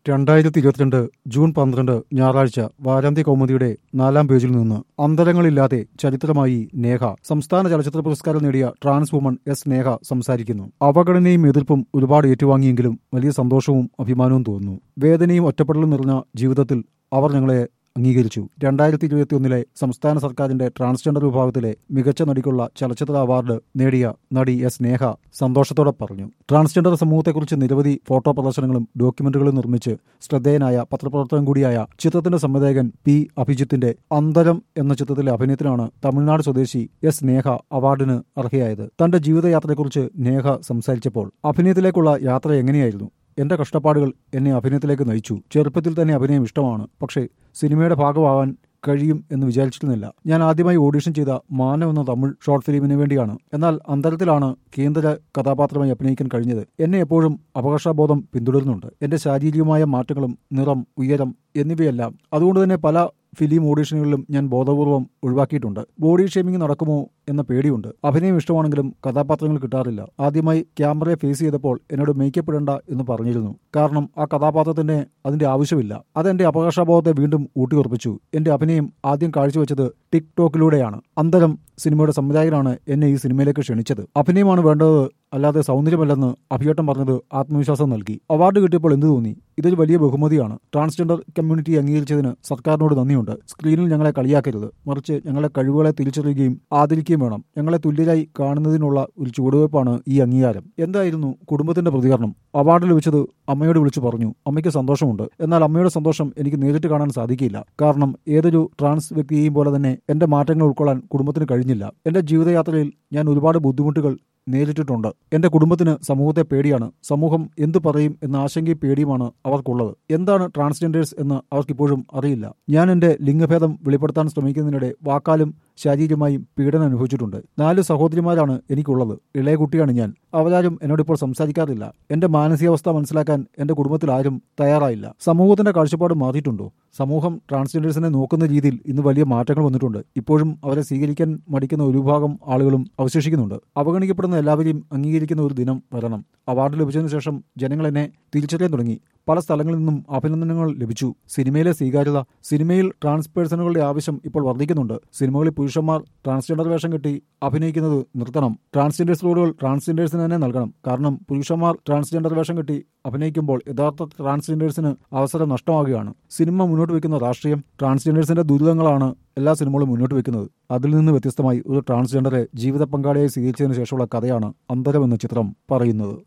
രണ്ടായിരത്തി ഇരുപത്തിരണ്ട് ജൂൺ പന്ത്രണ്ട് ഞായറാഴ്ച വാരാന്ത്യ കൗമുദിയുടെ നാലാം പേജിൽ നിന്ന് അന്തരങ്ങളില്ലാതെ ചരിത്രമായി നേഹ സംസ്ഥാന ചലച്ചിത്ര പുരസ്കാരം നേടിയ ട്രാൻസ് വുമൺ എസ് നേഹ സംസാരിക്കുന്നു അവഗണനയും എതിർപ്പും ഒരുപാട് ഏറ്റുവാങ്ങിയെങ്കിലും വലിയ സന്തോഷവും അഭിമാനവും തോന്നുന്നു വേദനയും ഒറ്റപ്പെടലും നിറഞ്ഞ ജീവിതത്തിൽ അവർ ഞങ്ങളെ അംഗീകരിച്ചു രണ്ടായിരത്തി ഇരുപത്തിയൊന്നിലെ സംസ്ഥാന സർക്കാരിന്റെ ട്രാൻസ്ജെൻഡർ വിഭാഗത്തിലെ മികച്ച നടിക്കുള്ള ചലച്ചിത്ര അവാർഡ് നേടിയ നടി എസ് നേഹ സന്തോഷത്തോടെ പറഞ്ഞു ട്രാൻസ്ജെൻഡർ സമൂഹത്തെക്കുറിച്ച് നിരവധി ഫോട്ടോ പ്രദർശനങ്ങളും ഡോക്യുമെന്ററികളും നിർമ്മിച്ച് ശ്രദ്ധേയനായ പത്രപ്രവർത്തകൻ കൂടിയായ ചിത്രത്തിന്റെ സംവിധായകൻ പി അഭിജിത്തിന്റെ അന്തരം എന്ന ചിത്രത്തിലെ അഭിനയത്തിനാണ് തമിഴ്നാട് സ്വദേശി എസ് നേഹ അവാർഡിന് അർഹയായത് തന്റെ ജീവിതയാത്രയെക്കുറിച്ച് നേഹ സംസാരിച്ചപ്പോൾ അഭിനയത്തിലേക്കുള്ള യാത്ര എങ്ങനെയായിരുന്നു എന്റെ കഷ്ടപ്പാടുകൾ എന്നെ അഭിനയത്തിലേക്ക് നയിച്ചു ചെറുപ്പത്തിൽ തന്നെ അഭിനയം ഇഷ്ടമാണ് പക്ഷേ സിനിമയുടെ ഭാഗമാവാൻ കഴിയും എന്ന് വിചാരിച്ചിരുന്നില്ല ഞാൻ ആദ്യമായി ഓഡിഷൻ ചെയ്ത മാനം എന്ന തമിഴ് ഷോർട്ട് ഫിലിമിന് വേണ്ടിയാണ് എന്നാൽ അന്തരത്തിലാണ് കേന്ദ്ര കഥാപാത്രമായി അഭിനയിക്കാൻ കഴിഞ്ഞത് എന്നെ എപ്പോഴും അപകർഷബോധം പിന്തുടരുന്നുണ്ട് എന്റെ ശാരീരികമായ മാറ്റങ്ങളും നിറം ഉയരം എന്നിവയെല്ലാം അതുകൊണ്ട് തന്നെ പല ഫിലിം ഓഡീഷനുകളിലും ഞാൻ ബോധപൂർവം ഒഴിവാക്കിയിട്ടുണ്ട് ബോഡി ഷേമിംഗ് നടക്കുമോ എന്ന പേടിയുണ്ട് അഭിനയം ഇഷ്ടമാണെങ്കിലും കഥാപാത്രങ്ങൾ കിട്ടാറില്ല ആദ്യമായി ക്യാമറയെ ഫേസ് ചെയ്തപ്പോൾ എന്നോട് മേക്കപ്പ് ഇടണ്ട എന്ന് പറഞ്ഞിരുന്നു കാരണം ആ കഥാപാത്രത്തിന് അതിന്റെ ആവശ്യമില്ല അതെന്റെ അപകർഷബോധത്തെ വീണ്ടും ഊട്ടിയുറപ്പിച്ചു എന്റെ അഭിനയം ആദ്യം കാഴ്ചവെച്ചത് ടിക്ടോക്കിലൂടെയാണ് അന്തരം സിനിമയുടെ സംവിധായകനാണ് എന്നെ ഈ സിനിമയിലേക്ക് ക്ഷണിച്ചത് അഭിനയമാണ് വേണ്ടത് അല്ലാതെ സൗന്ദര്യമല്ലെന്ന് അഭിയേട്ടൻ പറഞ്ഞത് ആത്മവിശ്വാസം നൽകി അവാർഡ് കിട്ടിയപ്പോൾ എന്ത് തോന്നി ഇതൊരു വലിയ ബഹുമതിയാണ് ട്രാൻസ്ജെൻഡർ കമ്മ്യൂണിറ്റി അംഗീകരിച്ചതിന് സർക്കാരിനോട് നന്ദിയുണ്ട് സ്ക്രീനിൽ ഞങ്ങളെ കളിയാക്കരുത് മറിച്ച് ഞങ്ങളെ കഴിവുകളെ തിരിച്ചറിയുകയും ആദരിക്കുകയും വേണം ഞങ്ങളെ തുല്യരായി കാണുന്നതിനുള്ള ഒരു ചുവടുവയ്പ്പാണ് ഈ അംഗീകാരം എന്തായിരുന്നു കുടുംബത്തിന്റെ പ്രതികരണം അവാർഡ് ലഭിച്ചത് അമ്മയോട് വിളിച്ചു പറഞ്ഞു അമ്മയ്ക്ക് സന്തോഷമുണ്ട് എന്നാൽ അമ്മയുടെ സന്തോഷം എനിക്ക് നേരിട്ട് കാണാൻ സാധിക്കില്ല കാരണം ഏതൊരു ട്രാൻസ് വ്യക്തിയെയും പോലെ തന്നെ എന്റെ മാറ്റങ്ങൾ ഉൾക്കൊള്ളാൻ കുടുംബത്തിന് കഴിഞ്ഞില്ല എന്റെ ജീവിതയാത്രയിൽ ഞാൻ ഒരുപാട് ബുദ്ധിമുട്ടുകൾ നേരിട്ടിട്ടുണ്ട് എന്റെ കുടുംബത്തിന് സമൂഹത്തെ പേടിയാണ് സമൂഹം എന്തു പറയും എന്ന ആശങ്കയും പേടിയുമാണ് അവർക്കുള്ളത് എന്താണ് ട്രാൻസ്ജെൻഡേഴ്സ് എന്ന് അവർക്കിപ്പോഴും അറിയില്ല ഞാൻ എന്റെ ലിംഗഭേദം വെളിപ്പെടുത്താൻ ശ്രമിക്കുന്നതിനിടെ വാക്കാലും ശാരീരികമായും പീഡനം അനുഭവിച്ചിട്ടുണ്ട് നാല് സഹോദരിമാരാണ് എനിക്കുള്ളത് ഇളയ കുട്ടിയാണ് ഞാൻ അവരാരും എന്നോടിപ്പോൾ സംസാരിക്കാറില്ല എന്റെ മാനസികാവസ്ഥ മനസ്സിലാക്കാൻ എന്റെ കുടുംബത്തിൽ ആരും തയ്യാറായില്ല സമൂഹത്തിന്റെ കാഴ്ചപ്പാട് മാറിയിട്ടുണ്ടോ സമൂഹം ട്രാൻസ്ജെൻഡേഴ്സിനെ നോക്കുന്ന രീതിയിൽ ഇന്ന് വലിയ മാറ്റങ്ങൾ വന്നിട്ടുണ്ട് ഇപ്പോഴും അവരെ സ്വീകരിക്കാൻ മടിക്കുന്ന ഒരു വിഭാഗം ആളുകളും അവശേഷിക്കുന്നുണ്ട് അവഗണിക്കപ്പെടുന്ന എല്ലാവരെയും അംഗീകരിക്കുന്ന ഒരു ദിനം വരണം അവാർഡ് ലഭിച്ചതിനു ശേഷം ജനങ്ങൾ എന്നെ തിരിച്ചറിയാൻ തുടങ്ങി പല സ്ഥലങ്ങളിൽ നിന്നും അഭിനന്ദനങ്ങൾ ലഭിച്ചു സിനിമയിലെ സ്വീകാര്യത സിനിമയിൽ ട്രാൻസ് പേഴ്സണുകളുടെ ആവശ്യം ഇപ്പോൾ വർദ്ധിക്കുന്നുണ്ട് സിനിമകളിൽ പുരുഷന്മാർ ട്രാൻസ്ജെൻഡർ വേഷം കെട്ടി അഭിനയിക്കുന്നത് നിർത്തണം ട്രാൻസ്ജെൻഡേഴ്സ് റോളുകൾ ട്രാൻസ്ജെൻഡേഴ്സിന് തന്നെ നൽകണം കാരണം പുരുഷന്മാർ ട്രാൻസ്ജെൻഡർ വേഷം കെട്ടി അഭിനയിക്കുമ്പോൾ യഥാർത്ഥ ട്രാൻസ്ജെൻഡേഴ്സിന് അവസരം നഷ്ടമാവുകയാണ് സിനിമ മുന്നോട്ട് വയ്ക്കുന്ന രാഷ്ട്രീയം ട്രാൻസ്ജെൻഡേഴ്സിന്റെ ദുരിതങ്ങളാണ് എല്ലാ സിനിമകളും മുന്നോട്ട് വെക്കുന്നത് അതിൽ നിന്ന് വ്യത്യസ്തമായി ഒരു ട്രാൻസ്ജെൻഡറെ ജീവിത പങ്കാളിയായി സ്വീകരിച്ചതിനു ശേഷമുള്ള കഥയാണ് അന്തരം എന്ന ചിത്രം പറയുന്നത്